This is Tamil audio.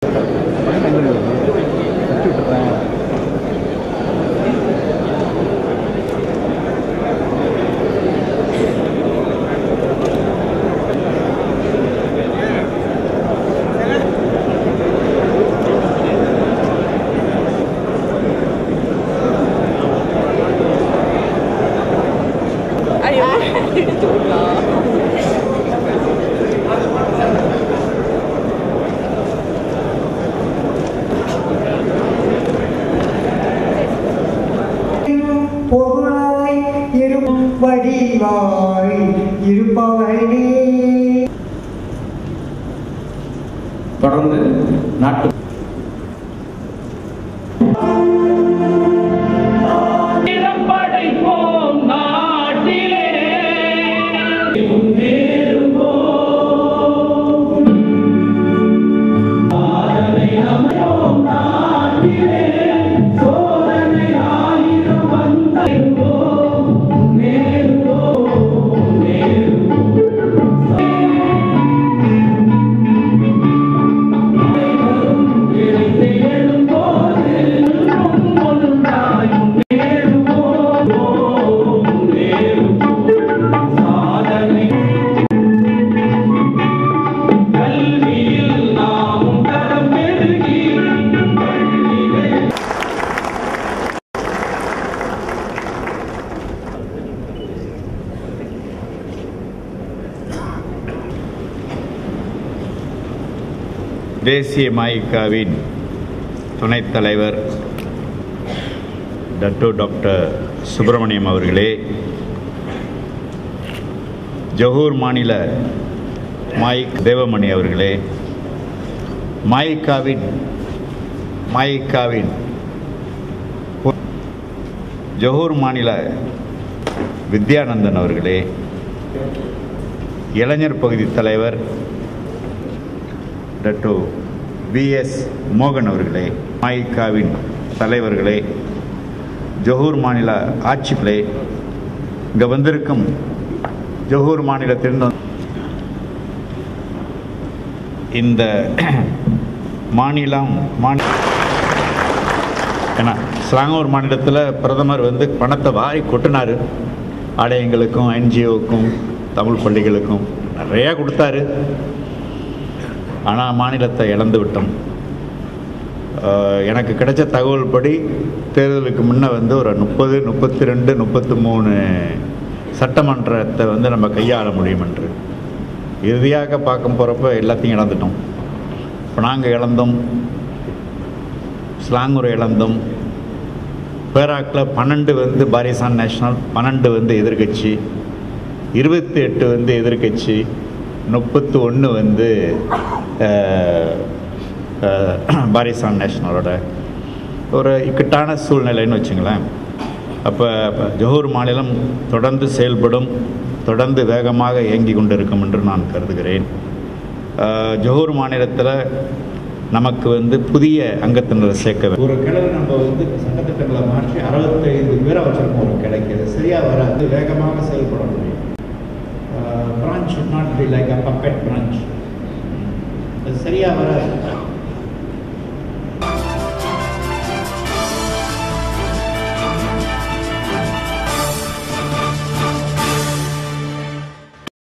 哎呦，怎么了？ பொருளாய் இரும் வடிவாய் இருப்பவனே தொடர்ந்து நாட்டு படைப்போம் நாட்டிலே கல்வியில் நாம் தரம் பெருகி தேசிய மாயிக்காவின் துணைத் தலைவர் டட்டு டாக்டர் சுப்பிரமணியம் அவர்களே ஜொஹூர் மாநில மாயிக் தேவமணி அவர்களே மாயிக்காவின் மாயிக்காவின் பொ- ஜொஹூர் மாநில வித்யானந்தன் அவர்களே இளைஞர் பகுதி தலைவர் டட்டு பிஎஸ் மோகன் அவர்களே மாயிக்காவின் தலைவர்களே ஜொஹூர் மாநில ஆட்சிகளே இங்கே வந்திருக்கும் ஜொஹூர் மாநிலத்திலிருந்து வந்து- இந்த மாநிலம் மாநில ஏன்னா ஸ்லாங்கூர் மாநிலத்தில் பிரதமர் வந்து பணத்தை வாரி கொட்டினார் ஆலயங்களுக்கும் என்ஜிஓக்கும் தமிழ் பள்ளிகளுக்கும் நிறையா கொடுத்தாரு ஆனால் மாநிலத்தை இழந்து விட்டோம் ஆஹ் எனக்கு கிடைச்ச தகவல் படி தேர்தலுக்கு முன்ன வந்து ஒரு முப்பது முப்பத்தி ரெண்டு முப்பத்தி மூணு சட்டமன்றத்தை வந்து நம்ம கையாள முடியும் என்று இறுதியாக பார்க்க போகிறப்ப எல்லாத்தையும் இழந்துட்டோம் இப்போ நாங்கள் இழந்தோம் ஸ்லாங்கூர் இழந்தோம் பேராக்கில் பன்னெண்டு வந்து பாரிசான் நேஷனல் பன்னெண்டு வந்து எதிர்க்கட்சி இருபத்தி எட்டு வந்து எதிர்க்கட்சி முப்பத்து ஒன்று வந்து அஹ், அஹ், பாரிசான் நேஷனலோட ஒரு இக்கட்டான சூழ்நிலைன்னு வச்சுங்களேன் அப்போ ஜொஹூர் மாநிலம் தொடர்ந்து செயல்படும் தொடர்ந்து வேகமாக இயங்கி கொண்டிருக்கும் என்று நான் கருதுகிறேன் அஹ், ஜொஹூர் மாநிலத்தில் நமக்கு வந்து புதிய அங்கத்தினரை சேர்க்க வே- ஒரு கிளை நம்ம வந்து சட்டத்திட்டங்களை மாற்றி அறுபத்தைந்து பேரை வச்சிருக்கோம் ஒரு கிளைக்கு அது சரியாக வராது வேகமாக செயல்பட முடியும் branch should not be like a puppet branch அது சரியாக வராது